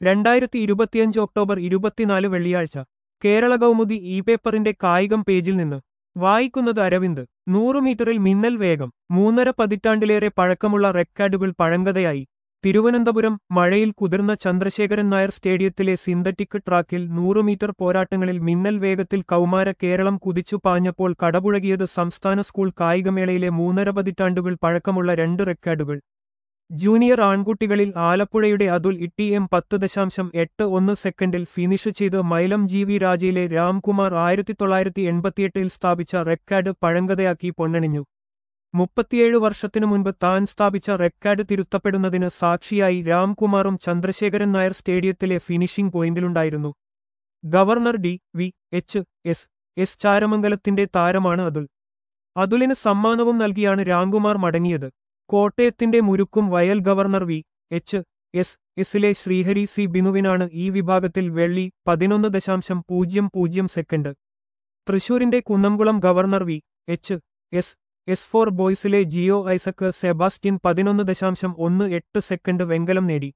രണ്ടായിരത്തി ഇരുപത്തിയഞ്ച് ഒക്ടോബർ ഇരുപത്തിനാല് വെള്ളിയാഴ്ച കേരള കൗമുദി ഇ പേപ്പറിന്റെ കായികം പേജിൽ നിന്ന് വായിക്കുന്നത് അരവിന്ദ് നൂറ് മീറ്ററിൽ മിന്നൽ വേഗം മൂന്നര പതിറ്റാണ്ടിലേറെ പഴക്കമുള്ള റെക്കാർഡുകൾ പഴങ്കഥയായി തിരുവനന്തപുരം മഴയിൽ കുതിർന്ന ചന്ദ്രശേഖരൻ നായർ സ്റ്റേഡിയത്തിലെ സിന്തറ്റിക് ട്രാക്കിൽ നൂറ് മീറ്റർ പോരാട്ടങ്ങളിൽ മിന്നൽ വേഗത്തിൽ കൗമാര കേരളം കുതിച്ചു പാഞ്ഞപ്പോൾ കടപുഴകിയത് സംസ്ഥാന സ്കൂൾ കായികമേളയിലെ മൂന്നര പതിറ്റാണ്ടുകൾ പഴക്കമുള്ള രണ്ട് റെക്കാർഡുകൾ ജൂനിയർ ആൺകുട്ടികളിൽ ആലപ്പുഴയുടെ അതുൽ ഇട്ടി എം പത്ത് ദശാംശം എട്ട് ഒന്ന് സെക്കൻഡിൽ ഫിനിഷ് ചെയ്ത് മൈലം ജി വി രാജയിലെ രാംകുമാർ ആയിരത്തി തൊള്ളായിരത്തി എൺപത്തിയെട്ടിൽ സ്ഥാപിച്ച റെക്കാർഡ് പഴങ്കഥയാക്കി പൊന്നണിഞ്ഞു മുപ്പത്തിയേഴ് വർഷത്തിനു മുൻപ് താൻ സ്ഥാപിച്ച റെക്കാർഡ് തിരുത്തപ്പെടുന്നതിന് സാക്ഷിയായി രാംകുമാറും ചന്ദ്രശേഖരൻ നായർ സ്റ്റേഡിയത്തിലെ ഫിനിഷിംഗ് പോയിന്റിലുണ്ടായിരുന്നു governor D V H S S ചാരമംഗലത്തിന്റെ താരമാണ് അതുൽ അതുലിന് സമ്മാനവും നൽകിയാണ് രാംകുമാർ മടങ്ങിയത് കോട്ടയത്തിന്റെ മുരുക്കും വയൽ ഗവർണർ വി എച്ച് എസ് എസിലെ ശ്രീഹരി സി ബിനുവിനാണ് ഈ വിഭാഗത്തിൽ വെള്ളി പതിനൊന്ന് ദശാംശം പൂജ്യം പൂജ്യം സെക്കൻഡ് തൃശൂരിന്റെ Kunnamkulam governor V H S S for ബോയ്സിലെ ജിയോ ഐസക്ക് സെബാസ്റ്റ്യൻ പതിനൊന്ന് ദശാംശം ഒന്ന് എട്ട് സെക്കൻഡ് വെങ്കലം നേടി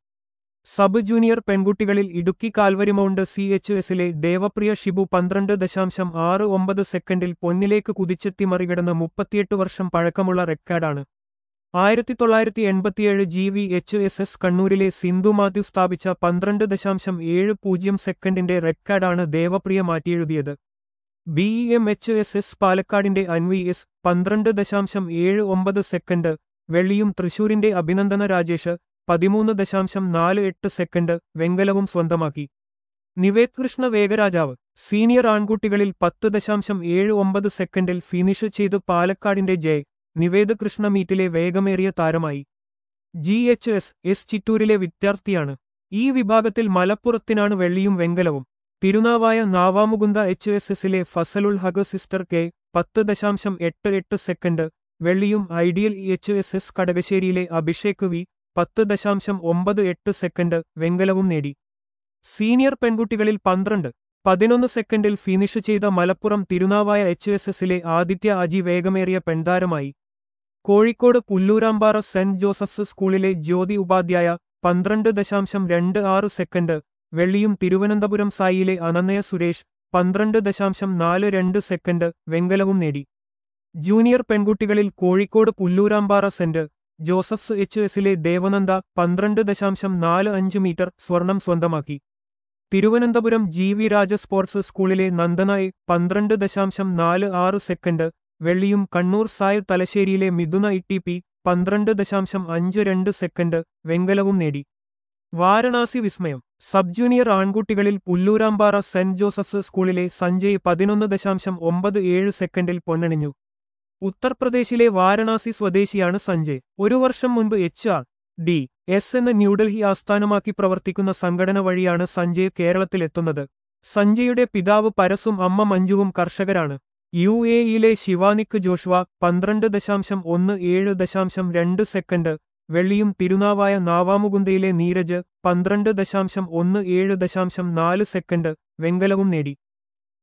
സബ് ജൂനിയർ പെൺകുട്ടികളിൽ ഇടുക്കി കാൽവരിമൗണ്ട് സി എച്ച് എസിലെ ദേവപ്രിയ ഷിബു പന്ത്രണ്ട് ദശാംശം ആറ് ഒമ്പത് സെക്കൻഡിൽ പൊന്നിലേക്ക് കുതിച്ചെത്തി മറികടന്ന് മുപ്പത്തിയെട്ട് വർഷം പഴക്കമുള്ള റെക്കാർഡാണ് ആയിരത്തി തൊള്ളായിരത്തി എൺപത്തിയേഴ് G V H S S കണ്ണൂരിലെ സിന്ധു മാത്യു സ്ഥാപിച്ച പന്ത്രണ്ട് ദശാംശം ഏഴ് പൂജ്യം സെക്കൻഡിന്റെ റെക്കാർഡാണ് ദേവപ്രിയ മാറ്റിയെഴുതിയത് B E M H S S പാലക്കാടിന്റെ അൻവി എസ് പന്ത്രണ്ട് ദശാംശം ഏഴ് ഒമ്പത് സെക്കൻഡ് വെള്ളിയും തൃശൂരിന്റെ അഭിനന്ദന രാജേഷ് പതിമൂന്ന് ദശാംശം നാല് എട്ട് സെക്കൻഡ് വെങ്കലവും സ്വന്തമാക്കി നിവേത് കൃഷ്ണ വേഗരാജാവ് സീനിയർ ആൺകുട്ടികളിൽ പത്ത് ദശാംശം ഏഴ് ഒമ്പത് സെക്കൻഡിൽ ഫിനിഷ് ചെയ്ത് പാലക്കാടിന്റെ ജയ് നിവേദ് കൃഷ്ണ മീറ്റിലെ വേഗമേറിയ താരമായി ജി എച്ച് എസ് എസ് ചിറ്റൂരിലെ വിദ്യാർത്ഥിയാണ് ഈ വിഭാഗത്തിൽ മലപ്പുറത്തിനാണ് വെള്ളിയും വെങ്കലവും തിരുനാവായ നാവാമുകുന്ദ എച്ച് എസ് എസിലെ ഫസലുൽ ഹഗ് സിസ്റ്റർ കെ പത്ത് ദശാംശം എട്ട് എട്ട് സെക്കൻഡ് വെള്ളിയും ഐഡിയൽ എച്ച് എസ് എസ് കടകശ്ശേരിയിലെ അഭിഷേക് വി പത്ത് ദശാംശം ഒമ്പത് എട്ട് സെക്കൻഡ് വെങ്കലവും നേടി സീനിയർ പെൺകുട്ടികളിൽ പന്ത്രണ്ട് പതിനൊന്ന് സെക്കൻഡിൽ ഫിനിഷ് ചെയ്ത മലപ്പുറം തിരുനാവായ എച്ച് എസ് എസിലെ ആദിത്യ അജി വേഗമേറിയ പെൺതാരമായി കോഴിക്കോട് പുല്ലൂരാമ്പാറ സെന്റ് ജോസഫ്സ് സ്കൂളിലെ ജ്യോതി ഉപാധ്യായ പന്ത്രണ്ട് ദശാംശം രണ്ട് ആറ് സെക്കൻഡ് വെള്ളിയും തിരുവനന്തപുരം സായിയിലെ അനന്യ സുരേഷ് പന്ത്രണ്ട് ദശാംശം നാല് രണ്ട് സെക്കൻഡ് വെങ്കലവും നേടി ജൂനിയർ പെൺകുട്ടികളിൽ Kozhikode Pullurampara saint Joseph's H എസിലെ ദേവനന്ദ പന്ത്രണ്ട് ദശാംശം നാല് അഞ്ച് മീറ്റർ സ്വർണം സ്വന്തമാക്കി Thiruvananthapuram G V Raja sports സ്കൂളിലെ നന്ദനായി പന്ത്രണ്ട് ദശാംശം നാല് ആറ് സെക്കൻഡ് വെള്ളിയും കണ്ണൂർ സായ് തലശ്ശേരിയിലെ മിഥുന ഇ പി പന്ത്രണ്ട് ദശാംശം അഞ്ച് രണ്ട് സെക്കൻഡ് വെങ്കലവും നേടി വാരണാസി വിസ്മയം സബ് ജൂനിയർ ആൺകുട്ടികളിൽ പുല്ലൂരാമ്പാറ സെന്റ് ജോസഫ്സ് സ്കൂളിലെ സഞ്ജയ് പതിനൊന്ന് ദശാംശം ഒമ്പത് ഏഴ് സെക്കൻഡിൽ പൊന്നണിഞ്ഞു ഉത്തർപ്രദേശിലെ വാരണാസി സ്വദേശിയാണ് സഞ്ജയ് ഒരു വർഷം മുൻപ് എച്ച് ആർ ഡി എസ് എന്ന ന്യൂഡൽഹി ആസ്ഥാനമാക്കി പ്രവർത്തിക്കുന്ന സംഘടന വഴിയാണ് സഞ്ജയ് കേരളത്തിലെത്തുന്നത് സഞ്ജയുടെ പിതാവ് പരസും അമ്മ മഞ്ജുവും കർഷകരാണ് യു എയിലെ ശിവാനിക് ജോഷ്വ പന്ത്രണ്ട് ദശാംശം ഒന്ന് ഏഴ് ദശാംശം രണ്ട് സെക്കൻഡ് വെള്ളിയും തിരുനാവായ നാവാമുകുന്ദയിലെ നീരജ് പന്ത്രണ്ട് ദശാംശം ഒന്ന് ഏഴ് ദശാംശം നാല് സെക്കൻഡ് വെങ്കലവും നേടി